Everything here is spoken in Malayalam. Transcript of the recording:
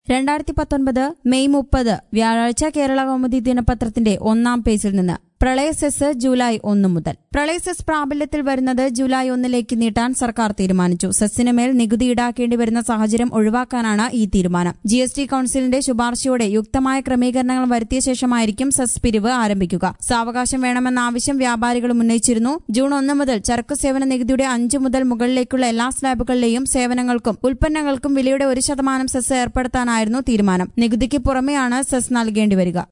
രണ്ടായിരത്തി പത്തൊൻപത് മെയ് മുപ്പത് വ്യാഴാഴ്ച കേരള കൗമുദി ദിനപത്രത്തിന്റെ ഒന്നാം പേജിൽ നിന്ന് പ്രളയ സെസ് ജൂലൈ ഒന്ന് മുതൽ പ്രളയ സെസ് പ്രാബല്യത്തിൽ വരുന്നത് ജൂലൈ ഒന്നിലേക്ക് നീട്ടാൻ സർക്കാർ തീരുമാനിച്ചു സെസ്സിന് മേൽ നികുതി ഈടാക്കേണ്ടി വരുന്ന സാഹചര്യം ഒഴിവാക്കാനാണ് ഈ തീരുമാനം ജി എസ് ടി കൌൺസിലിന്റെ ശുപാർശയോടെ യുക്തമായ ക്രമീകരണങ്ങൾ വരുത്തിയ ശേഷമായിരിക്കും സെസ് പിരിവ് ആരംഭിക്കുക സാവകാശം വേണമെന്ന ആവശ്യം വ്യാപാരികളും ഉന്നയിച്ചിരുന്നു ജൂൺ ഒന്ന് മുതൽ ചരക്കു സേവന നികുതിയുടെ അഞ്ച് മുതൽ മുകളിലേക്കുള്ള എല്ലാ സ്ലാബുകളിലെയും സേവനങ്ങൾക്കും ഉൽപ്പന്നങ്ങൾക്കും വിലയുടെ ഒരു ശതമാനം സെസ് ഏർപ്പെടുത്താനായിരുന്നു തീരുമാനം നികുതിക്ക് പുറമെയാണ് സെസ് നൽകേണ്ടി വരിക